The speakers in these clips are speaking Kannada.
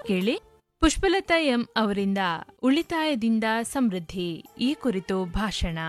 ಕೇಳಿ ಪುಷ್ಪಲತಾ ಎಂ ಅವರಿಂದ ಉಳಿತಾಯದಿಂದ ಸಮೃದ್ಧಿ ಈ ಕುರಿತು ಭಾಷಣ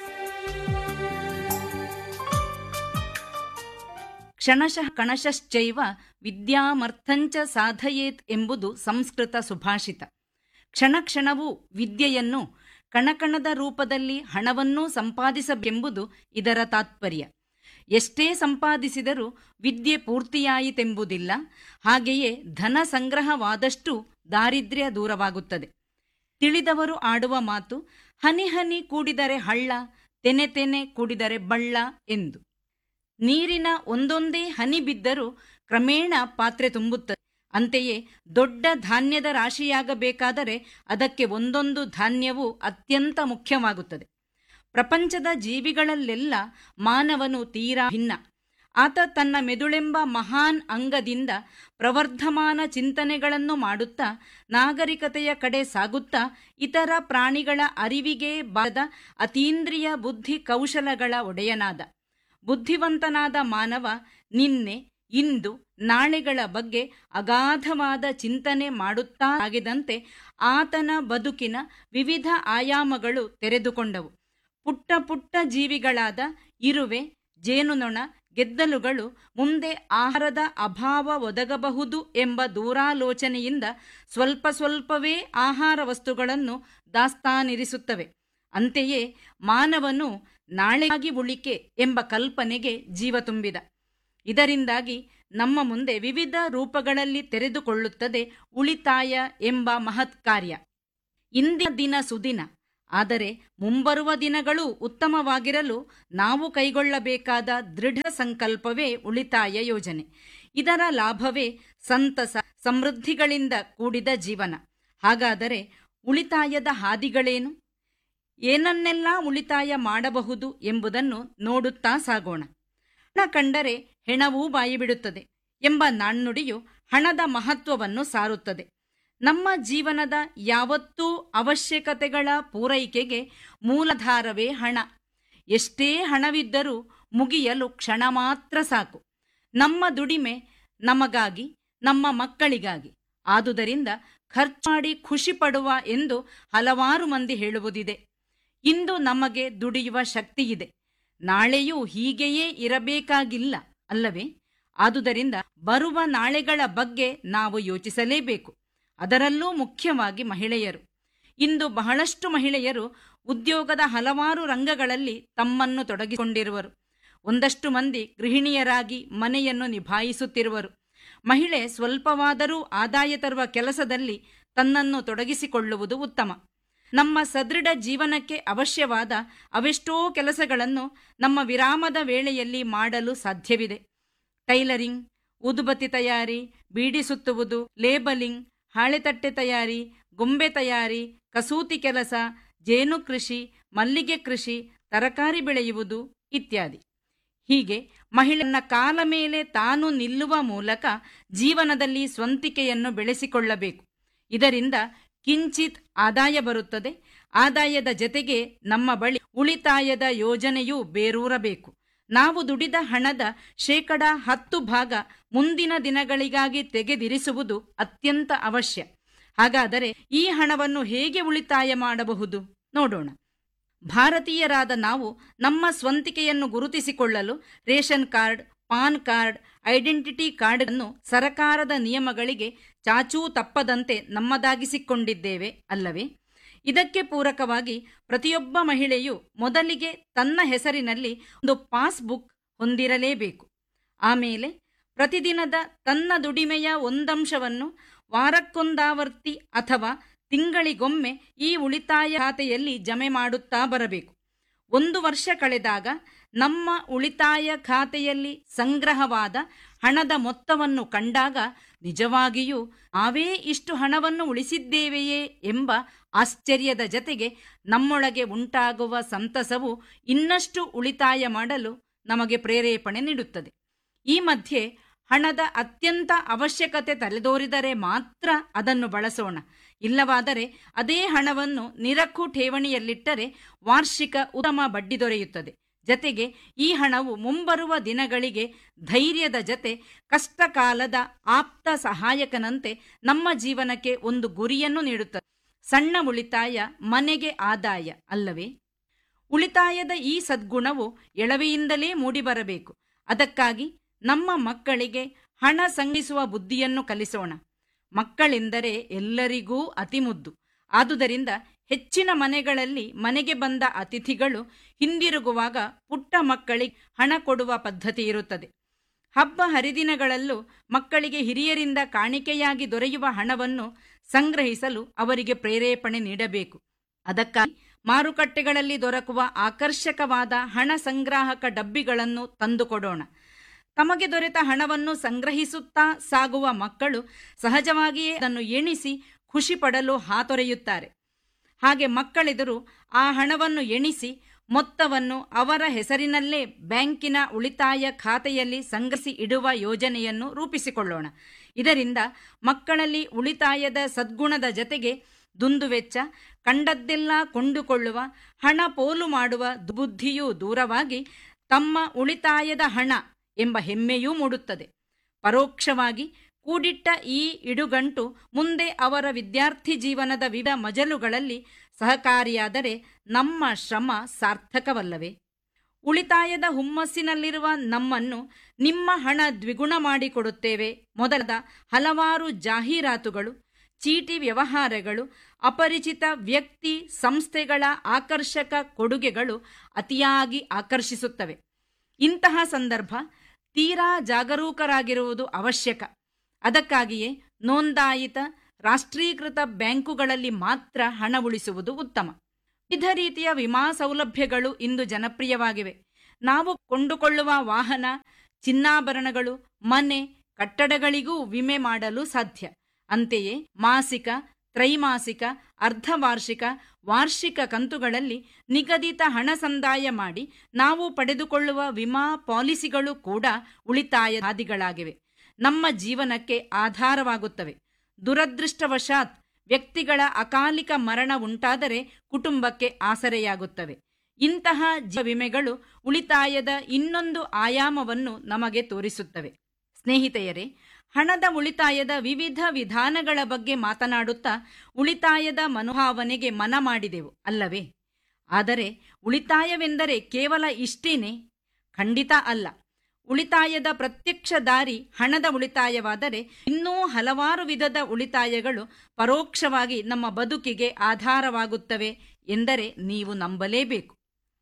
ಕ್ಷಣಶಃ ಕಣಶಶ್ಚೈವ ವಿದ್ಯಾಮರ್ಥಂಚ ಸಾಧಯೇತ್ ಎಂಬುದು ಸಂಸ್ಕೃತ ಸುಭಾಷಿತ ಕ್ಷಣ ಕ್ಷಣವೂ ವಿದ್ಯೆಯನ್ನು ಕಣಕಣದ ರೂಪದಲ್ಲಿ ಹಣವನ್ನೂ ಸಂಪಾದಿಸಬೇಕೆಂಬುದು ಇದರ ತಾತ್ಪರ್ಯ ಎಷ್ಟೇ ಸಂಪಾದಿಸಿದರೂ ವಿದ್ಯೆ ಪೂರ್ತಿಯಾಯಿತೆಂಬುದಿಲ್ಲ ಹಾಗೆಯೇ ಧನ ಸಂಗ್ರಹವಾದಷ್ಟು ದಾರಿದ್ರ್ಯ ದೂರವಾಗುತ್ತದೆ ತಿಳಿದವರು ಆಡುವ ಮಾತು ಹನಿ ಹನಿ ಕೂಡಿದರೆ ಹಳ್ಳ ತೆನೆ ತೆನೆ ಕೂಡಿದರೆ ಬಳ್ಳ ಎಂದು ನೀರಿನ ಒಂದೊಂದೇ ಹನಿ ಬಿದ್ದರೂ ಕ್ರಮೇಣ ಪಾತ್ರೆ ತುಂಬುತ್ತದೆ ಅಂತೆಯೇ ದೊಡ್ಡ ಧಾನ್ಯದ ರಾಶಿಯಾಗಬೇಕಾದರೆ ಅದಕ್ಕೆ ಒಂದೊಂದು ಧಾನ್ಯವೂ ಅತ್ಯಂತ ಮುಖ್ಯವಾಗುತ್ತದೆ ಪ್ರಪಂಚದ ಜೀವಿಗಳಲ್ಲೆಲ್ಲ ಮಾನವನು ತೀರಾ ಭಿನ್ನ ಆತ ತನ್ನ ಮೆದುಳೆಂಬ ಮಹಾನ್ ಅಂಗದಿಂದ ಪ್ರವರ್ಧಮಾನ ಚಿಂತನೆಗಳನ್ನು ಮಾಡುತ್ತಾ ನಾಗರಿಕತೆಯ ಕಡೆ ಸಾಗುತ್ತಾ ಇತರ ಪ್ರಾಣಿಗಳ ಅರಿವಿಗೆ ಬಾರದ ಅತೀಂದ್ರಿಯ ಬುದ್ಧಿ ಕೌಶಲಗಳ ಒಡೆಯನಾದ ಬುದ್ಧಿವಂತನಾದ ಮಾನವ ನಿನ್ನೆ ಇಂದು ನಾಳೆಗಳ ಬಗ್ಗೆ ಅಗಾಧವಾದ ಚಿಂತನೆ ಮಾಡುತ್ತಾ ಸಾಗಿದಂತೆ ಆತನ ಬದುಕಿನ ವಿವಿಧ ಆಯಾಮಗಳು ತೆರೆದುಕೊಂಡವು ಪುಟ್ಟ ಪುಟ್ಟ ಜೀವಿಗಳಾದ ಇರುವೆ ಜೇನುನೊಣ ಗೆದ್ದಲುಗಳು ಮುಂದೆ ಆಹಾರದ ಅಭಾವ ಒದಗಬಹುದು ಎಂಬ ದೂರಾಲೋಚನೆಯಿಂದ ಸ್ವಲ್ಪ ಸ್ವಲ್ಪವೇ ಆಹಾರ ವಸ್ತುಗಳನ್ನು ದಾಸ್ತಾನಿರಿಸುತ್ತವೆ ಅಂತೆಯೇ ಮಾನವನು ನಾಳೆಗಾಗಿ ಉಳಿಕೆ ಎಂಬ ಕಲ್ಪನೆಗೆ ಜೀವ ತುಂಬಿದ ಇದರಿಂದಾಗಿ ನಮ್ಮ ಮುಂದೆ ವಿವಿಧ ರೂಪಗಳಲ್ಲಿ ತೆರೆದುಕೊಳ್ಳುತ್ತದೆ ಉಳಿತಾಯ ಎಂಬ ಮಹತ್ ಕಾರ್ಯ ಇಂದಿನ ದಿನ ಸುದಿನ ಆದರೆ ಮುಂಬರುವ ದಿನಗಳು ಉತ್ತಮವಾಗಿರಲು ನಾವು ಕೈಗೊಳ್ಳಬೇಕಾದ ದೃಢ ಸಂಕಲ್ಪವೇ ಉಳಿತಾಯ ಯೋಜನೆ ಇದರ ಲಾಭವೇ ಸಂತಸ ಸಮೃದ್ಧಿಗಳಿಂದ ಕೂಡಿದ ಜೀವನ ಹಾಗಾದರೆ ಉಳಿತಾಯದ ಹಾದಿಗಳೇನು ಏನನ್ನೆಲ್ಲ ಉಳಿತಾಯ ಮಾಡಬಹುದು ಎಂಬುದನ್ನು ನೋಡುತ್ತಾ ಸಾಗೋಣ ಹಣ ಕಂಡರೆ ಹೆಣವೂ ಬಾಯಿ ಬಿಡುತ್ತದೆ ಎಂಬ ನಾಣ್ಣುಡಿಯು ಹಣದ ಮಹತ್ವವನ್ನು ಸಾರುತ್ತದೆ ನಮ್ಮ ಜೀವನದ ಯಾವತ್ತೂ ಅವಶ್ಯಕತೆಗಳ ಪೂರೈಕೆಗೆ ಮೂಲಧಾರವೇ ಹಣ ಎಷ್ಟೇ ಹಣವಿದ್ದರೂ ಮುಗಿಯಲು ಕ್ಷಣ ಮಾತ್ರ ಸಾಕು ನಮ್ಮ ದುಡಿಮೆ ನಮಗಾಗಿ ನಮ್ಮ ಮಕ್ಕಳಿಗಾಗಿ ಆದುದರಿಂದ ಖರ್ಚು ಮಾಡಿ ಖುಷಿ ಪಡುವ ಎಂದು ಹಲವಾರು ಮಂದಿ ಹೇಳುವುದಿದೆ ಇಂದು ನಮಗೆ ದುಡಿಯುವ ಶಕ್ತಿಯಿದೆ ನಾಳೆಯೂ ಹೀಗೆಯೇ ಇರಬೇಕಾಗಿಲ್ಲ ಅಲ್ಲವೇ ಆದುದರಿಂದ ಬರುವ ನಾಳೆಗಳ ಬಗ್ಗೆ ನಾವು ಯೋಚಿಸಲೇಬೇಕು ಅದರಲ್ಲೂ ಮುಖ್ಯವಾಗಿ ಮಹಿಳೆಯರು ಇಂದು ಬಹಳಷ್ಟು ಮಹಿಳೆಯರು ಉದ್ಯೋಗದ ಹಲವಾರು ರಂಗಗಳಲ್ಲಿ ತಮ್ಮನ್ನು ತೊಡಗಿಕೊಂಡಿರುವರು ಒಂದಷ್ಟು ಮಂದಿ ಗೃಹಿಣಿಯರಾಗಿ ಮನೆಯನ್ನು ನಿಭಾಯಿಸುತ್ತಿರುವರು ಮಹಿಳೆ ಸ್ವಲ್ಪವಾದರೂ ಆದಾಯ ತರುವ ಕೆಲಸದಲ್ಲಿ ತನ್ನನ್ನು ತೊಡಗಿಸಿಕೊಳ್ಳುವುದು ಉತ್ತಮ ನಮ್ಮ ಸದೃಢ ಜೀವನಕ್ಕೆ ಅವಶ್ಯವಾದ ಅವೆಷ್ಟೋ ಕೆಲಸಗಳನ್ನು ನಮ್ಮ ವಿರಾಮದ ವೇಳೆಯಲ್ಲಿ ಮಾಡಲು ಸಾಧ್ಯವಿದೆ ಟೈಲರಿಂಗ್ ಊದುಬತ್ತಿ ತಯಾರಿ ಬೀಡಿ ಸುತ್ತುವುದು ಲೇಬಲಿಂಗ್ ಹಾಳೆತಟ್ಟೆ ತಯಾರಿ ಗೊಂಬೆ ತಯಾರಿ ಕಸೂತಿ ಕೆಲಸ ಜೇನು ಕೃಷಿ ಮಲ್ಲಿಗೆ ಕೃಷಿ ತರಕಾರಿ ಬೆಳೆಯುವುದು ಇತ್ಯಾದಿ ಹೀಗೆ ಮಹಿಳೆಯನ್ನ ಕಾಲ ಮೇಲೆ ತಾನು ನಿಲ್ಲುವ ಮೂಲಕ ಜೀವನದಲ್ಲಿ ಸ್ವಂತಿಕೆಯನ್ನು ಬೆಳೆಸಿಕೊಳ್ಳಬೇಕು ಇದರಿಂದ ಕಿಂಚಿತ್ ಆದಾಯ ಬರುತ್ತದೆ ಆದಾಯದ ಜತೆಗೆ ನಮ್ಮ ಬಳಿ ಉಳಿತಾಯದ ಯೋಜನೆಯೂ ಬೇರೂರಬೇಕು ನಾವು ದುಡಿದ ಹಣದ ಶೇಕಡ ಹತ್ತು ಭಾಗ ಮುಂದಿನ ದಿನಗಳಿಗಾಗಿ ತೆಗೆದಿರಿಸುವುದು ಅತ್ಯಂತ ಅವಶ್ಯ ಹಾಗಾದರೆ ಈ ಹಣವನ್ನು ಹೇಗೆ ಉಳಿತಾಯ ಮಾಡಬಹುದು ನೋಡೋಣ ಭಾರತೀಯರಾದ ನಾವು ನಮ್ಮ ಸ್ವಂತಿಕೆಯನ್ನು ಗುರುತಿಸಿಕೊಳ್ಳಲು ration card PAN card identity card ಅನ್ನು ಸರಕಾರದ ನಿಯಮಗಳಿಗೆ ಚಾಚೂ ತಪ್ಪದಂತೆ ನಮ್ಮದಾಗಿಸಿಕೊಂಡಿದ್ದೇವೆ ಅಲ್ಲವೇ ಇದಕ್ಕೆ ಪೂರಕವಾಗಿ ಪ್ರತಿಯೊಬ್ಬ ಮಹಿಳೆಯು ಮೊದಲಿಗೆ ತನ್ನ ಹೆಸರಿನಲ್ಲಿ ಒಂದು ಪಾಸ್ಬುಕ್ ಹೊಂದಿರಲೇಬೇಕು ಆಮೇಲೆ ಪ್ರತಿದಿನದ ತನ್ನ ದುಡಿಮೆಯ ಒಂದಂಶವನ್ನು ವಾರಕ್ಕೊಂದಾವರ್ತಿ ಅಥವಾ ತಿಂಗಳಿಗೊಮ್ಮೆ ಈ ಉಳಿತಾಯ ಖಾತೆಯಲ್ಲಿ ಜಮೆ ಮಾಡುತ್ತಾ ಬರಬೇಕು ಒಂದು ವರ್ಷ ಕಳೆದಾಗ ನಮ್ಮ ಉಳಿತಾಯ ಖಾತೆಯಲ್ಲಿ ಸಂಗ್ರಹವಾದ ಹಣದ ಮೊತ್ತವನ್ನು ಕಂಡಾಗ ನಿಜವಾಗಿಯೂ ನಾವೇ ಇಷ್ಟು ಹಣವನ್ನು ಉಳಿಸಿದ್ದೇವೆಯೇ ಎಂಬ ಆಶ್ಚರ್ಯದ ಜತೆಗೆ ನಮ್ಮೊಳಗೆ ಉಂಟಾಗುವ ಸಂತಸವು ಇನ್ನಷ್ಟು ಉಳಿತಾಯ ಮಾಡಲು ನಮಗೆ ಪ್ರೇರೇಪಣೆ ನೀಡುತ್ತದೆ ಈ ಮಧ್ಯೆ ಹಣದ ಅತ್ಯಂತ ಅವಶ್ಯಕತೆ ತಲೆದೋರಿದರೆ ಮಾತ್ರ ಅದನ್ನು ಬಳಸೋಣ ಇಲ್ಲವಾದರೆ ಅದೇ ಹಣವನ್ನು ನಿರಖು ಠೇವಣಿಯಲ್ಲಿಟ್ಟರೆ ವಾರ್ಷಿಕ ಉತ್ತಮ ಬಡ್ಡಿ ದೊರೆಯುತ್ತದೆ ಜತೆಗೆ ಈ ಹಣವು ಮುಂಬರುವ ದಿನಗಳಿಗೆ ಧೈರ್ಯದ ಜತೆ ಕಷ್ಟಕಾಲದ ಆಪ್ತ ಸಹಾಯಕನಂತೆ ನಮ್ಮ ಜೀವನಕ್ಕೆ ಒಂದು ಗುರಿಯನ್ನು ನೀಡುತ್ತದೆ ಸಣ್ಣ ಉಳಿತಾಯ ಮನೆಗೆ ಆದಾಯ ಅಲ್ಲವೇ ಉಳಿತಾಯದ ಈ ಸದ್ಗುಣವು ಎಳವೆಯಿಂದಲೇ ಮೂಡಿಬರಬೇಕು ಅದಕ್ಕಾಗಿ ನಮ್ಮ ಮಕ್ಕಳಿಗೆ ಹಣ ಸಂಗಿಸುವ ಬುದ್ಧಿಯನ್ನು ಕಲಿಸೋಣ ಮಕ್ಕಳೆಂದರೆ ಎಲ್ಲರಿಗೂ ಅತಿ ಮುದ್ದು ಆದುದರಿಂದ ಹೆಚ್ಚಿನ ಮನೆಗಳಲ್ಲಿ ಮನೆಗೆ ಬಂದ ಅತಿಥಿಗಳು ಹಿಂದಿರುಗುವಾಗ ಪುಟ್ಟ ಮಕ್ಕಳಿಗೆ ಹಣ ಕೊಡುವ ಪದ್ಧತಿ ಇರುತ್ತದೆ ಹಬ್ಬ ಹರಿದಿನಗಳಲ್ಲೂ ಮಕ್ಕಳಿಗೆ ಹಿರಿಯರಿಂದ ಕಾಣಿಕೆಯಾಗಿ ದೊರೆಯುವ ಹಣವನ್ನು ಸಂಗ್ರಹಿಸಲು ಅವರಿಗೆ ಪ್ರೇರೇಪಣೆ ನೀಡಬೇಕು ಅದಕ್ಕಾಗಿ ಮಾರುಕಟ್ಟೆಗಳಲ್ಲಿ ದೊರಕುವ ಆಕರ್ಷಕವಾದ ಹಣ ಸಂಗ್ರಾಹಕ ಡಬ್ಬಿಗಳನ್ನು ತಂದುಕೊಡೋಣ ತಮಗೆ ದೊರೆತ ಹಣವನ್ನು ಸಂಗ್ರಹಿಸುತ್ತಾ ಸಾಗುವ ಮಕ್ಕಳು ಸಹಜವಾಗಿಯೇ ಅದನ್ನು ಎಣಿಸಿ ಖುಷಿ ಪಡಲು ಹಾತೊರೆಯುತ್ತಾರೆ ಹಾಗೆ ಮಕ್ಕಳೆದುರು ಆ ಹಣವನ್ನು ಎಣಿಸಿ ಮೊತ್ತವನ್ನು ಅವರ ಹೆಸರಿನಲ್ಲೇ ಬ್ಯಾಂಕಿನ ಉಳಿತಾಯ ಖಾತೆಯಲ್ಲಿ ಸಂಗ್ರಹಿಸಿ ಇಡುವ ಯೋಜನೆಯನ್ನು ರೂಪಿಸಿಕೊಳ್ಳೋಣ ಇದರಿಂದ ಮಕ್ಕಳಲ್ಲಿ ಉಳಿತಾಯದ ಸದ್ಗುಣದ ಜತೆಗೆ ದುಂದುವೆಚ್ಚ ಕಂಡದ್ದೆಲ್ಲ ಕೊಂಡುಕೊಳ್ಳುವ ಹಣ ಪೋಲು ಮಾಡುವ ದುಬುದ್ಧಿಯೂ ದೂರವಾಗಿ ತಮ್ಮ ಉಳಿತಾಯದ ಹಣ ಎಂಬ ಹೆಮ್ಮೆಯೂ ಮೂಡುತ್ತದೆ ಪರೋಕ್ಷವಾಗಿ ಕೂಡಿಟ್ಟ ಈ ಇಡುಗಂಟು ಮುಂದೆ ಅವರ ವಿದ್ಯಾರ್ಥಿ ಜೀವನದ ವಿವಿಧ ಮಜಲುಗಳಲ್ಲಿ ಸಹಕಾರಿಯಾದರೆ ನಮ್ಮ ಶ್ರಮ ಸಾರ್ಥಕವಲ್ಲವೇ ಉಳಿತಾಯದ ಹುಮ್ಮಸ್ಸಿನಲ್ಲಿರುವ ನಮ್ಮನ್ನು ನಿಮ್ಮ ಹಣ ದ್ವಿಗುಣ ಮಾಡಿಕೊಡುತ್ತೇವೆ ಮೊದಲಾದ ಹಲವಾರು ಜಾಹೀರಾತುಗಳು ಚೀಟಿ ವ್ಯವಹಾರಗಳು ಅಪರಿಚಿತ ವ್ಯಕ್ತಿ ಸಂಸ್ಥೆಗಳ ಆಕರ್ಷಕ ಕೊಡುಗೆಗಳು ಅತಿಯಾಗಿ ಆಕರ್ಷಿಸುತ್ತವೆ ಇಂತಹ ಸಂದರ್ಭ ತೀರಾ ಜಾಗರೂಕರಾಗಿರುವುದು ಅವಶ್ಯಕ ಅದಕ್ಕಾಗಿಯೇ ನೋಂದಾಯಿತ ರಾಷ್ಟ್ರೀಕೃತ ಬ್ಯಾಂಕುಗಳಲ್ಲಿ ಮಾತ್ರ ಹಣ ಉಳಿಸುವುದು ಉತ್ತಮ ವಿವಿಧ ರೀತಿಯ ವಿಮಾ ಸೌಲಭ್ಯಗಳು ಇಂದು ಜನಪ್ರಿಯವಾಗಿವೆ ನಾವು ಕೊಂಡುಕೊಳ್ಳುವ ವಾಹನ ಚಿನ್ನಾಭರಣಗಳು ಮನೆ ಕಟ್ಟಡಗಳಿಗೂ ವಿಮೆ ಮಾಡಲು ಸಾಧ್ಯ ಅಂತೆಯೇ ಮಾಸಿಕ ತ್ರೈಮಾಸಿಕ ಅರ್ಧವಾರ್ಷಿಕ ವಾರ್ಷಿಕ ಕಂತುಗಳಲ್ಲಿ ನಿಗದಿತ ಹಣ ಸಂದಾಯ ಮಾಡಿ ನಾವು ಪಡೆದುಕೊಳ್ಳುವ ವಿಮಾ ಪಾಲಿಸಿಗಳು ಕೂಡ ಉಳಿತಾಯ ಹಾದಿಗಳಾಗಿವೆ ನಮ್ಮ ಜೀವನಕ್ಕೆ ಆಧಾರವಾಗುತ್ತವೆ ದುರದೃಷ್ಟವಶಾತ್ ವ್ಯಕ್ತಿಗಳ ಅಕಾಲಿಕ ಮರಣ ಉಂಟಾದರೆ ಕುಟುಂಬಕ್ಕೆ ಆಸರೆಯಾಗುತ್ತವೆ ಇಂತಹ ಜೀವ ವಿಮೆಗಳು ಉಳಿತಾಯದ ಇನ್ನೊಂದು ಆಯಾಮವನ್ನು ನಮಗೆ ತೋರಿಸುತ್ತವೆ ಸ್ನೇಹಿತೆಯರೇ ಹಣದ ಉಳಿತಾಯದ ವಿವಿಧ ವಿಧಾನಗಳ ಬಗ್ಗೆ ಮಾತನಾಡುತ್ತಾ ಉಳಿತಾಯದ ಮನೋಭಾವನೆಗೆ ಮನ ಮಾಡಿದೆವು ಅಲ್ಲವೇ ಆದರೆ ಉಳಿತಾಯವೆಂದರೆ ಕೇವಲ ಇಷ್ಟೇನೆ ಖಂಡಿತ ಅಲ್ಲ ಉಳಿತಾಯದ ಪ್ರತ್ಯಕ್ಷ ದಾರಿ ಹಣದ ಉಳಿತಾಯವಾದರೆ ಇನ್ನೂ ಹಲವಾರು ವಿಧದ ಉಳಿತಾಯಗಳು ಪರೋಕ್ಷವಾಗಿ ನಮ್ಮ ಬದುಕಿಗೆ ಆಧಾರವಾಗುತ್ತವೆ ಎಂದರೆ ನೀವು ನಂಬಲೇಬೇಕು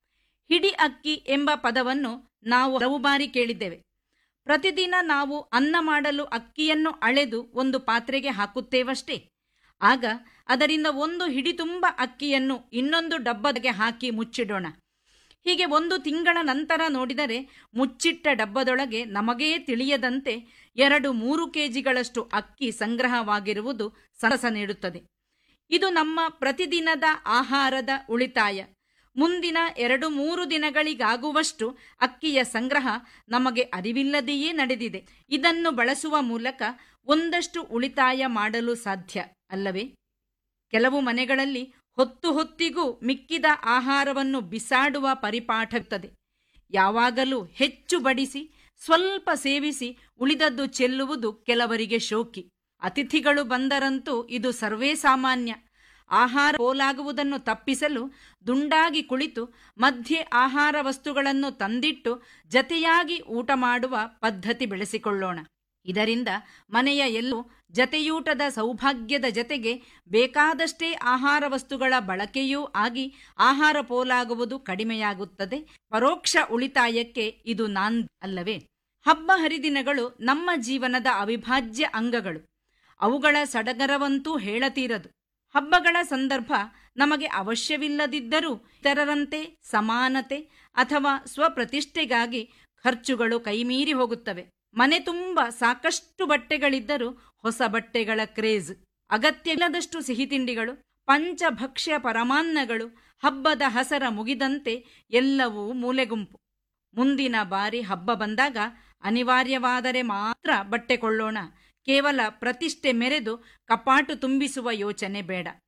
ಹಿಡಿ ಅಕ್ಕಿ ಎಂಬ ಪದವನ್ನು ನಾವು ಹಲವು ಬಾರಿ ಕೇಳಿದ್ದೇವೆ ಪ್ರತಿದಿನ ನಾವು ಅನ್ನ ಮಾಡಲು ಅಕ್ಕಿಯನ್ನು ಅಳೆದು ಒಂದು ಪಾತ್ರೆಗೆ ಹಾಕುತ್ತೇವಷ್ಟೇ ಆಗ ಅದರಿಂದ ಒಂದು ಹಿಡಿ ತುಂಬ ಅಕ್ಕಿಯನ್ನು ಇನ್ನೊಂದು ಡಬ್ಬಗೆ ಹಾಕಿ ಮುಚ್ಚಿಡೋಣ ಹೀಗೆ ಒಂದು ತಿಂಗಳ ನಂತರ ನೋಡಿದರೆ ಮುಚ್ಚಿಟ್ಟ ಡಬ್ಬದೊಳಗೆ ನಮಗೇ ತಿಳಿಯದಂತೆ ಎರಡು ಮೂರು ಕೆಜಿಗಳಷ್ಟು ಅಕ್ಕಿ ಸಂಗ್ರಹವಾಗಿರುವುದು ಸರಸ ನೀಡುತ್ತದೆ ಇದು ನಮ್ಮ ಪ್ರತಿದಿನದ ಆಹಾರದ ಉಳಿತಾಯ ಮುಂದಿನ ಎರಡು ಮೂರು ದಿನಗಳಿಗಾಗುವಷ್ಟು ಅಕ್ಕಿಯ ಸಂಗ್ರಹ ನಮಗೆ ಅರಿವಿಲ್ಲದೆಯೇ ನಡೆದಿದೆ ಇದನ್ನು ಬಳಸುವ ಮೂಲಕ ಒಂದಷ್ಟು ಉಳಿತಾಯ ಮಾಡಲು ಸಾಧ್ಯ ಅಲ್ಲವೇ ಕೆಲವು ಮನೆಗಳಲ್ಲಿ ಹೊತ್ತು ಹೊತ್ತಿಗೂ ಮಿಕ್ಕಿದ ಆಹಾರವನ್ನು ಬಿಸಾಡುವ ಪರಿಪಾಠವಿರುತ್ತದೆ ಯಾವಾಗಲೂ ಹೆಚ್ಚು ಬಡಿಸಿ ಸ್ವಲ್ಪ ಸೇವಿಸಿ ಉಳಿದದ್ದು ಚೆಲ್ಲುವುದು ಕೆಲವರಿಗೆ ಶೋಕಿ ಅತಿಥಿಗಳು ಬಂದರಂತೂ ಇದು ಸರ್ವೇ ಸಾಮಾನ್ಯ ಆಹಾರ ಪೋಲಾಗುವುದನ್ನು ತಪ್ಪಿಸಲು ದುಂಡಾಗಿ ಕುಳಿತು ಮಧ್ಯೆ ಆಹಾರ ವಸ್ತುಗಳನ್ನು ತಂದಿಟ್ಟು ಜತೆಯಾಗಿ ಊಟ ಮಾಡುವ ಪದ್ಧತಿ ಬೆಳೆಸಿಕೊಳ್ಳೋಣ ಇದರಿಂದ ಮನೆಯ ಎಲ್ಲೂ ಜತೆಯೂಟದ ಸೌಭಾಗ್ಯದ ಜತೆಗೆ ಬೇಕಾದಷ್ಟೇ ಆಹಾರ ವಸ್ತುಗಳ ಬಳಕೆಯೂ ಆಗಿ ಆಹಾರ ಪೋಲಾಗುವುದು ಕಡಿಮೆಯಾಗುತ್ತದೆ ಪರೋಕ್ಷ ಉಳಿತಾಯಕ್ಕೆ ಇದು ನಾನ್ ಅಲ್ಲವೇ ಹಬ್ಬ ಹರಿದಿನಗಳು ನಮ್ಮ ಜೀವನದ ಅವಿಭಾಜ್ಯ ಅಂಗಗಳು ಅವುಗಳ ಸಡಗರವಂತೂ ಹೇಳತೀರದು ಹಬ್ಬಗಳ ಸಂದರ್ಭ ನಮಗೆ ಅವಶ್ಯವಿಲ್ಲದಿದ್ದರೂ ಇತರರಂತೆ ಸಮಾನತೆ ಅಥವಾ ಸ್ವಪ್ರತಿಷ್ಠೆಗಾಗಿ ಖರ್ಚುಗಳು ಕೈಮೀರಿ ಹೋಗುತ್ತವೆ ಮನೆ ತುಂಬ ಸಾಕಷ್ಟು ಬಟ್ಟೆಗಳಿದ್ದರೂ ಹೊಸ ಬಟ್ಟೆಗಳ ಕ್ರೇಜ್ ಅಗತ್ಯವಿಲ್ಲದಷ್ಟು ಸಿಹಿ ತಿಂಡಿಗಳು ಪಂಚಭಕ್ಷ್ಯ ಪರಮಾನ್ನಗಳು ಹಬ್ಬದ ಹಸರ ಮುಗಿದಂತೆ ಎಲ್ಲವೂ ಮೂಲೆಗುಂಪು ಮುಂದಿನ ಬಾರಿ ಹಬ್ಬ ಬಂದಾಗ ಅನಿವಾರ್ಯವಾದರೆ ಮಾತ್ರ ಬಟ್ಟೆ ಕೊಳ್ಳೋಣ ಕೇವಲ ಪ್ರತಿಷ್ಠೆ ಮೆರೆದು ಕಪಾಟು ತುಂಬಿಸುವ ಯೋಚನೆ ಬೇಡ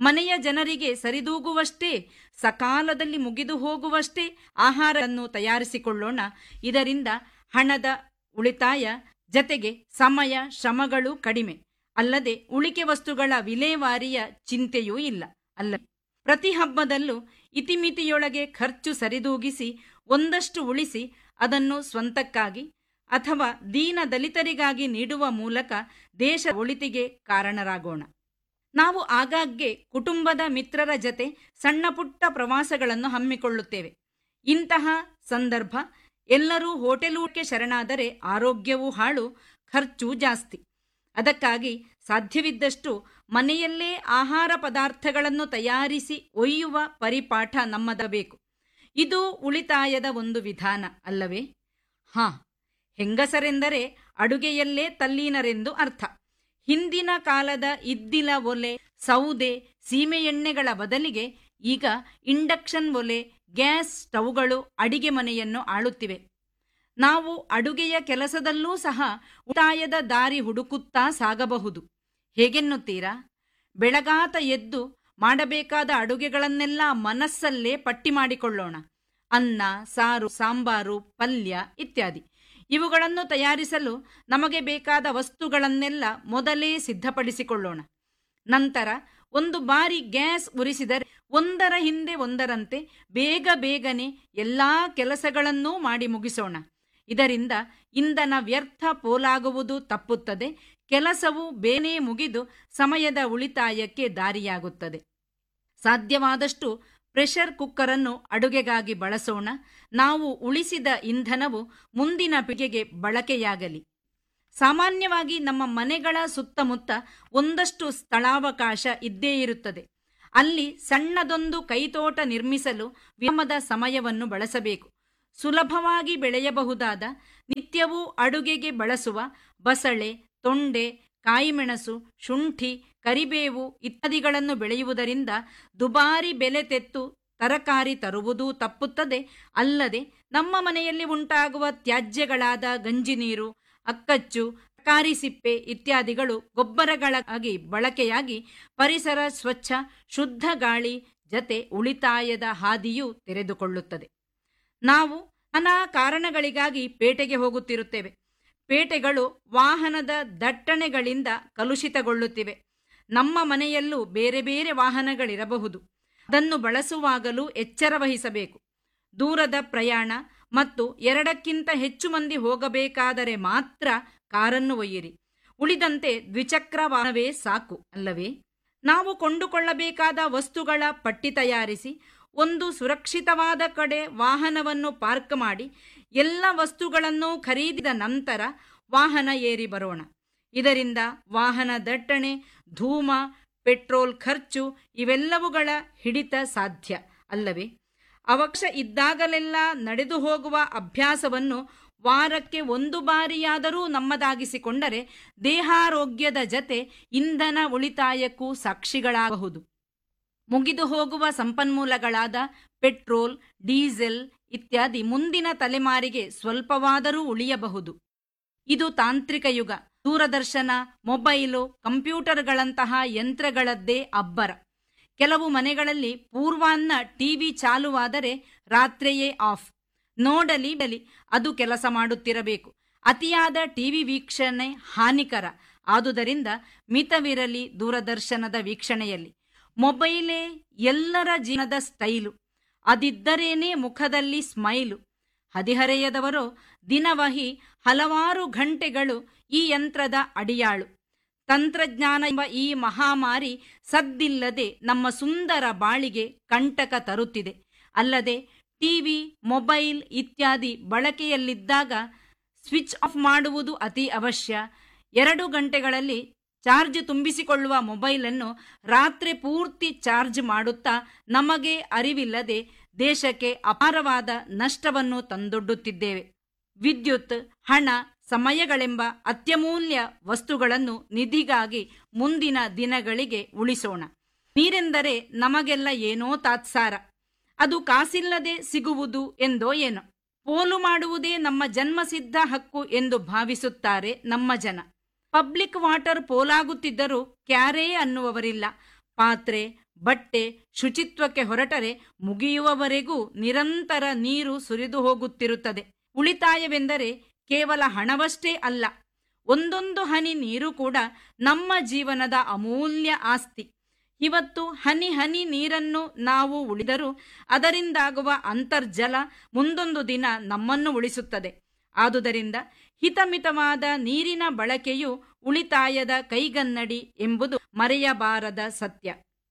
ಮನೆಯ ಜನರಿಗೆ ಸರಿದೂಗುವಷ್ಟೇ ಸಕಾಲದಲ್ಲಿ ಮುಗಿದು ಹೋಗುವಷ್ಟೇ ಆಹಾರವನ್ನು ತಯಾರಿಸಿಕೊಳ್ಳೋಣ ಇದರಿಂದ ಹಣದ ಉಳಿತಾಯ ಜತೆಗೆ ಸಮಯ ಶ್ರಮಗಳು ಕಡಿಮೆ ಅಲ್ಲದೆ ಉಳಿಕೆ ವಸ್ತುಗಳ ವಿಲೇವಾರಿಯ ಚಿಂತೆಯೂ ಇಲ್ಲ ಅಲ್ಲ ಪ್ರತಿ ಹಬ್ಬದಲ್ಲೂ ಇತಿಮಿತಿಯೊಳಗೆ ಖರ್ಚು ಸರಿದೂಗಿಸಿ ಒಂದಷ್ಟು ಉಳಿಸಿ ಅದನ್ನು ಸ್ವಂತಕ್ಕಾಗಿ ಅಥವಾ ದೀನ ದಲಿತರಿಗಾಗಿ ನೀಡುವ ಮೂಲಕ ದೇಶ ಒಳಿತಿಗೆ ಕಾರಣರಾಗೋಣ ನಾವು ಆಗಾಗ್ಗೆ ಕುಟುಂಬದ ಮಿತ್ರರ ಜತೆ ಸಣ್ಣ ಪುಟ್ಟ ಪ್ರವಾಸಗಳನ್ನು ಹಮ್ಮಿಕೊಳ್ಳುತ್ತೇವೆ ಇಂತಹ ಸಂದರ್ಭ ಎಲ್ಲರೂ ಹೋಟೆಲೂಟಕ್ಕೆ ಶರಣಾದರೆ ಆರೋಗ್ಯವೂ ಹಾಳು ಖರ್ಚು ಜಾಸ್ತಿ ಅದಕ್ಕಾಗಿ ಸಾಧ್ಯವಿದ್ದಷ್ಟು ಮನೆಯಲ್ಲೇ ಆಹಾರ ಪದಾರ್ಥಗಳನ್ನು ತಯಾರಿಸಿ ಒಯ್ಯುವ ಪರಿಪಾಠ ನಮ್ಮದಬೇಕು ಇದು ಉಳಿತಾಯದ ಒಂದು ವಿಧಾನ ಅಲ್ಲವೇ ಹಾ ಹೆಂಗಸರೆಂದರೆ ಅಡುಗೆಯಲ್ಲೇ ತಲ್ಲೀನರೆಂದು ಅರ್ಥ ಹಿಂದಿನ ಕಾಲದ ಇದ್ದಿಲ ಒಲೆ ಸೌದೆ ಸೀಮೆ ಎಣ್ಣೆಗಳ ಬದಲಿಗೆ ಈಗ ಇಂಡಕ್ಷನ್ ಒಲೆ ಗ್ಯಾಸ್ ಸ್ಟವ್ಗಳು ಅಡಿಗೆ ಮನೆಯನ್ನು ಆಳುತ್ತಿವೆ ನಾವು ಅಡುಗೆಯ ಕೆಲಸದಲ್ಲೂ ಸಹ ಉಳಿತಾಯದ ದಾರಿ ಹುಡುಕುತ್ತಾ ಸಾಗಬಹುದು ಹೇಗೆನ್ನುತ್ತೀರಾ ಬೆಳಗಾತ ಎದ್ದು ಮಾಡಬೇಕಾದ ಅಡುಗೆಗಳನ್ನೆಲ್ಲ ಮನಸ್ಸಲ್ಲೇ ಪಟ್ಟಿ ಮಾಡಿಕೊಳ್ಳೋಣ ಅನ್ನ ಸಾರು ಸಾಂಬಾರು ಪಲ್ಯ ಇತ್ಯಾದಿ ಇವುಗಳನ್ನು ತಯಾರಿಸಲು ನಮಗೆ ಬೇಕಾದ ವಸ್ತುಗಳನ್ನೆಲ್ಲ ಮೊದಲೇ ಸಿದ್ಧಪಡಿಸಿಕೊಳ್ಳೋಣ ನಂತರ ಒಂದು ಬಾರಿ ಗ್ಯಾಸ್ ಉರಿಸಿದರೆ ಒಂದರ ಹಿಂದೆ ಒಂದರಂತೆ ಬೇಗ ಬೇಗನೆ ಎಲ್ಲಾ ಕೆಲಸಗಳನ್ನೂ ಮಾಡಿ ಮುಗಿಸೋಣ ಇದರಿಂದ ಇಂಧನ ವ್ಯರ್ಥ ಪೋಲಾಗುವುದು ತಪ್ಪುತ್ತದೆ ಕೆಲಸವು ಬೇನೆ ಮುಗಿದು ಸಮಯದ ಉಳಿತಾಯಕ್ಕೆ ದಾರಿಯಾಗುತ್ತದೆ ಸಾಧ್ಯವಾದಷ್ಟು ಪ್ರೆಷರ್ ಕುಕ್ಕರನ್ನು ಅಡುಗೆಗಾಗಿ ಬಳಸೋಣ ನಾವು ಉಳಿಸಿದ ಇಂಧನವು ಮುಂದಿನ ಪೀಳಿಗೆಗೆ ಬಳಕೆಯಾಗಲಿ ಸಾಮಾನ್ಯವಾಗಿ ನಮ್ಮ ಮನೆಗಳ ಸುತ್ತಮುತ್ತ ಒಂದಷ್ಟು ಸ್ಥಳಾವಕಾಶ ಇದ್ದೇ ಇರುತ್ತದೆ ಅಲ್ಲಿ ಸಣ್ಣದೊಂದು ಕೈತೋಟ ನಿರ್ಮಿಸಲು ವಿರಾಮದ ಸಮಯವನ್ನು ಬಳಸಬೇಕು ಸುಲಭವಾಗಿ ಬೆಳೆಯಬಹುದಾದ ನಿತ್ಯವೂ ಅಡುಗೆಗೆ ಬಳಸುವ ಬಸಳೆ ತೊಂಡೆ ಕಾಯಿಮೆಣಸು ಶುಂಠಿ ಕರಿಬೇವು ಇತ್ಯಾದಿಗಳನ್ನು ಬೆಳೆಯುವುದರಿಂದ ದುಬಾರಿ ಬೆಲೆ ತೆತ್ತು ತರಕಾರಿ ತರುವುದೂ ತಪ್ಪುತ್ತದೆ ಅಲ್ಲದೆ ನಮ್ಮ ಮನೆಯಲ್ಲಿ ಉಂಟಾಗುವ ತ್ಯಾಜ್ಯಗಳಾದ ಗಂಜಿ ನೀರು ಅಕ್ಕಚ್ಚು ತರಕಾರಿ ಸಿಪ್ಪೆ ಇತ್ಯಾದಿಗಳು ಗೊಬ್ಬರಗಳಾಗಿ ಬಳಕೆಯಾಗಿ ಪರಿಸರ ಸ್ವಚ್ಛ ಶುದ್ಧ ಗಾಳಿ ಜತೆ ಉಳಿತಾಯದ ಹಾದಿಯೂ ತೆರೆದುಕೊಳ್ಳುತ್ತದೆ ನಾವು ನಾನಾ ಕಾರಣಗಳಿಗಾಗಿ ಪೇಟೆಗೆ ಹೋಗುತ್ತಿರುತ್ತೇವೆ ಪೇಟೆಗಳು ವಾಹನದ ದಟ್ಟಣೆಗಳಿಂದ ಕಲುಷಿತಗೊಳ್ಳುತ್ತಿವೆ ನಮ್ಮ ಮನೆಯಲ್ಲೂ ಬೇರೆ ಬೇರೆ ವಾಹನಗಳಿರಬಹುದು ಅದನ್ನು ಬಳಸುವಾಗಲೂ ಎಚ್ಚರ ವಹಿಸಬೇಕು ದೂರದ ಪ್ರಯಾಣ ಮತ್ತು ಎರಡಕ್ಕಿಂತ ಹೆಚ್ಚು ಮಂದಿ ಹೋಗಬೇಕಾದರೆ ಮಾತ್ರ ಕಾರನ್ನು ಒಯ್ಯಿರಿ ಉಳಿದಂತೆ ದ್ವಿಚಕ್ರ ವಾಹನವೇ ಸಾಕು ಅಲ್ಲವೇ ನಾವು ಕೊಂಡುಕೊಳ್ಳಬೇಕಾದ ವಸ್ತುಗಳ ಪಟ್ಟಿ ತಯಾರಿಸಿ ಒಂದು ಸುರಕ್ಷಿತವಾದ ಕಡೆ ವಾಹನವನ್ನು ಪಾರ್ಕ್ ಮಾಡಿ ಎಲ್ಲ ವಸ್ತುಗಳನ್ನು ಖರೀದಿದ ನಂತರ ವಾಹನ ಏರಿ ಬರೋಣ ಇದರಿಂದ ವಾಹನ ದಟ್ಟಣೆ ಧೂಮ ಪೆಟ್ರೋಲ್ ಖರ್ಚು ಇವೆಲ್ಲವುಗಳ ಹಿಡಿತ ಸಾಧ್ಯ ಅಲ್ಲವೇ ಅವಕಾಶ ಇದ್ದಾಗಲೆಲ್ಲ ನಡೆದು ಹೋಗುವ ಅಭ್ಯಾಸವನ್ನು ವಾರಕ್ಕೆ ಒಂದು ಬಾರಿಯಾದರೂ ನಮ್ಮದಾಗಿಸಿಕೊಂಡರೆ ದೇಹಾರೋಗ್ಯದ ಜತೆ ಇಂಧನ ಉಳಿತಾಯಕ್ಕೂ ಸಾಕ್ಷಿಗಳಾಗಬಹುದು ಮುಗಿದು ಹೋಗುವ ಸಂಪನ್ಮೂಲಗಳಾದ ಪೆಟ್ರೋಲ್ ಡೀಸೆಲ್ ಇತ್ಯಾದಿ ಮುಂದಿನ ತಲೆಮಾರಿಗೆ ಸ್ವಲ್ಪವಾದರೂ ಉಳಿಯಬಹುದು ಇದು ತಾಂತ್ರಿಕ ಯುಗ ದೂರದರ್ಶನ ಮೊಬೈಲು ಕಂಪ್ಯೂಟರ್ಗಳಂತಹ ಯಂತ್ರಗಳದ್ದೇ ಅಬ್ಬರ ಕೆಲವು ಮನೆಗಳಲ್ಲಿ ಪೂರ್ವಾನ್ನ ಟಿವಿ ಚಾಲುವಾದರೆ ರಾತ್ರಿಯೇ ಆಫ್ ನೋಡಲಿ ಬಲಿ ಅದು ಕೆಲಸ ಮಾಡುತ್ತಿರಬೇಕು ಅತಿಯಾದ ಟಿವಿ ವೀಕ್ಷಣೆ ಹಾನಿಕರ ಆದುದರಿಂದ ಮಿತವಿರಲಿ ದೂರದರ್ಶನದ ವೀಕ್ಷಣೆಯಲ್ಲಿ ಮೊಬೈಲೇ ಎಲ್ಲರ ಜೀವನದ ಸ್ಟೈಲು ಅದಿದ್ದರೇನೇ ಮುಖದಲ್ಲಿ ಸ್ಮೈಲು ಹದಿಹರೆಯದವರು ದಿನವಹಿ ಹಲವಾರು ಗಂಟೆಗಳು ಈ ಯಂತ್ರದ ಅಡಿಯಾಳು ತಂತ್ರಜ್ಞಾನ ಎಂಬ ಈ ಮಹಾಮಾರಿ ಸದ್ದಿಲ್ಲದೆ ನಮ್ಮ ಸುಂದರ ಬಾಳಿಗೆ ಕಂಟಕ ತರುತ್ತಿದೆ ಅಲ್ಲದೆ ಟಿವಿ ಮೊಬೈಲ್ ಇತ್ಯಾದಿ ಬಳಕೆಯಲ್ಲಿದ್ದಾಗ ಸ್ವಿಚ್ ಆಫ್ ಮಾಡುವುದು ಅತಿ ಅವಶ್ಯ ಎರಡು ಗಂಟೆಗಳಲ್ಲಿ ಚಾರ್ಜ್ ತುಂಬಿಸಿಕೊಳ್ಳುವ ಮೊಬೈಲನ್ನು ರಾತ್ರಿ ಪೂರ್ತಿ ಚಾರ್ಜ್ ಮಾಡುತ್ತಾ ನಮಗೆ ಅರಿವಿಲ್ಲದೆ ದೇಶಕ್ಕೆ ಅಪಾರವಾದ ನಷ್ಟವನ್ನು ತಂದೊಡ್ಡುತ್ತಿದ್ದೇವೆ ವಿದ್ಯುತ್ ಹಣ ಸಮಯಗಳೆಂಬ ಅತ್ಯಮೂಲ್ಯ ವಸ್ತುಗಳನ್ನು ನಿಧಿಗಾಗಿ ಮುಂದಿನ ದಿನಗಳಿಗೆ ಉಳಿಸೋಣ ನೀರೆಂದರೆ ನಮಗೆಲ್ಲ ಏನೋ ತಾತ್ಸಾರ ಅದು ಕಾಸಿಲ್ಲದೆ ಸಿಗುವುದು ಎಂದೋ ಏನೋ ಪೋಲು ಮಾಡುವುದೇ ನಮ್ಮ ಜನ್ಮಸಿದ್ಧ ಹಕ್ಕು ಎಂದು ಭಾವಿಸುತ್ತಾರೆ ನಮ್ಮ ಜನ ಪಬ್ಲಿಕ್ ವಾಟರ್ ಪೋಲಾಗುತ್ತಿದ್ದರೂ ಕ್ಯಾರೇ ಅನ್ನುವವರಿಲ್ಲ ಪಾತ್ರೆ ಬಟ್ಟೆ ಶುಚಿತ್ವಕ್ಕೆ ಹೊರಟರೆ ಮುಗಿಯುವವರೆಗೂ ನಿರಂತರ ನೀರು ಸುರಿದು ಹೋಗುತ್ತಿರುತ್ತದೆ ಉಳಿತಾಯವೆಂದರೆ ಕೇವಲ ಹಣವಷ್ಟೇ ಅಲ್ಲ ಒಂದೊಂದು ಹನಿ ನೀರು ಕೂಡ ನಮ್ಮ ಜೀವನದ ಅಮೂಲ್ಯ ಆಸ್ತಿ ಇವತ್ತು ಹನಿ ಹನಿ ನೀರನ್ನು ನಾವು ಉಳಿದರೂ ಅದರಿಂದಾಗುವ ಅಂತರ್ಜಲ ಮುಂದೊಂದು ದಿನ ನಮ್ಮನ್ನು ಉಳಿಸುತ್ತದೆ ಆದುದರಿಂದ ಹಿತಮಿತವಾದ ನೀರಿನ ಬಳಕೆಯು ಉಳಿತಾಯದ ಕೈಗನ್ನಡಿ ಎಂಬುದು ಮರೆಯಬಾರದ ಸತ್ಯ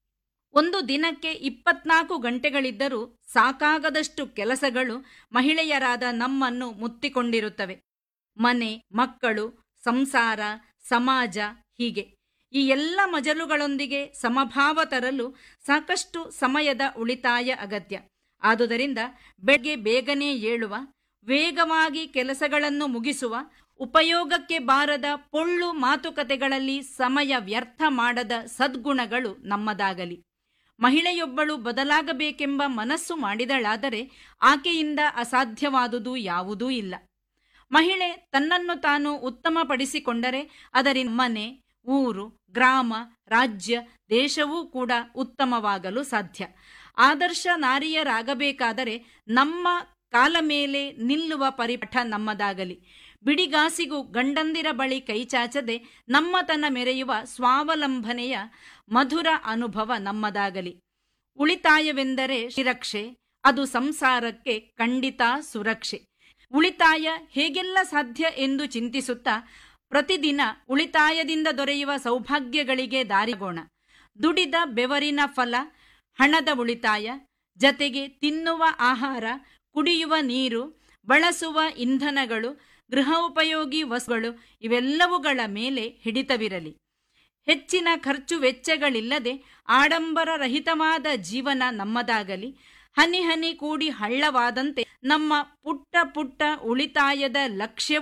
ಒಂದು ದಿನಕ್ಕೆ ಇಪ್ಪತ್ನಾಲ್ಕು ಗಂಟೆಗಳಿದ್ದರೂ ಸಾಕಾಗದಷ್ಟು ಕೆಲಸಗಳು ಮಹಿಳೆಯರಾದ ನಮ್ಮನ್ನು ಮುತ್ತಿಕೊಂಡಿರುತ್ತವೆ ಮನೆ ಮಕ್ಕಳು ಸಂಸಾರ ಸಮಾಜ ಹೀಗೆ ಈ ಎಲ್ಲ ಮಜಲುಗಳೊಂದಿಗೆ ಸಮಭಾವ ತರಲು ಸಾಕಷ್ಟು ಸಮಯದ ಉಳಿತಾಯ ಅಗತ್ಯ ಆದುದರಿಂದ ಬೆಳಗ್ಗೆ ಬೇಗನೆ ಏಳುವ ವೇಗವಾಗಿ ಕೆಲಸಗಳನ್ನು ಮುಗಿಸುವ ಉಪಯೋಗಕ್ಕೆ ಬಾರದ ಪೊಳ್ಳು ಮಾತುಕತೆಗಳಲ್ಲಿ ಸಮಯ ವ್ಯರ್ಥ ಮಾಡದ ಸದ್ಗುಣಗಳು ನಮ್ಮದಾಗಲಿ ಮಹಿಳೆಯೊಬ್ಬಳು ಬದಲಾಗಬೇಕೆಂಬ ಮನಸ್ಸು ಮಾಡಿದಳಾದರೆ ಆಕೆಯಿಂದ ಅಸಾಧ್ಯವಾದುದು ಯಾವುದೂ ಇಲ್ಲ ಮಹಿಳೆ ತನ್ನನ್ನು ತಾನು ಉತ್ತಮಪಡಿಸಿಕೊಂಡರೆ ಅದರಿಂದ ಮನೆ ಊರು ಗ್ರಾಮ ರಾಜ್ಯ ದೇಶವೂ ಕೂಡ ಉತ್ತಮವಾಗಲು ಸಾಧ್ಯ ಆದರ್ಶ ನಾರಿಯರಾಗಬೇಕಾದರೆ ನಮ್ಮ ಕಾಲ ಮೇಲೆ ನಿಲ್ಲುವ ಪರಿಪಠ ನಮ್ಮದಾಗಲಿ ಬಿಡಿಗಾಸಿಗೂ ಗಂಡಂದಿರ ಬಳಿ ಕೈಚಾಚದೆ ನಮ್ಮತನ ಮೆರೆಯುವ ಸ್ವಾವಲಂಬನೆಯ ಮಧುರ ಅನುಭವ ನಮ್ಮದಾಗಲಿ ಉಳಿತಾಯವೆಂದರೆ ಶಿರಕ್ಷೆ ಅದು ಸಂಸಾರಕ್ಕೆ ಖಂಡಿತ ಸುರಕ್ಷೆ ಉಳಿತಾಯ ಹೇಗೆಲ್ಲ ಸಾಧ್ಯ ಎಂದು ಚಿಂತಿಸುತ್ತಾ ಪ್ರತಿದಿನ ಉಳಿತಾಯದಿಂದ ದೊರೆಯುವ ಸೌಭಾಗ್ಯಗಳಿಗೆ ದಾರಿಗೋಣ ದುಡಿದ ಬೆವರಿನ ಫಲ ಹಣದ ಉಳಿತಾಯ ಜತೆಗೆ ತಿನ್ನುವ ಆಹಾರ ಕುಡಿಯುವ ನೀರು ಬಳಸುವ ಇಂಧನಗಳು ಗೃಹೋಪಯೋಗಿ ವಸ್ತುಗಳು ಇವೆಲ್ಲವುಗಳ ಮೇಲೆ ಹಿಡಿತವಿರಲಿ ಹೆಚ್ಚಿನ ಖರ್ಚು ವೆಚ್ಚಗಳಿಲ್ಲದೆ ಆಡಂಬರ ರಹಿತವಾದ ಜೀವನ ನಮ್ಮದಾಗಲಿ ಹನಿ ಹನಿ ಕೂಡಿ ಹಳ್ಳವಾದಂತೆ ನಮ್ಮ ಪುಟ್ಟ ಪುಟ್ಟ ಉಳಿತಾಯದ ಲಕ್ಷ್ಯ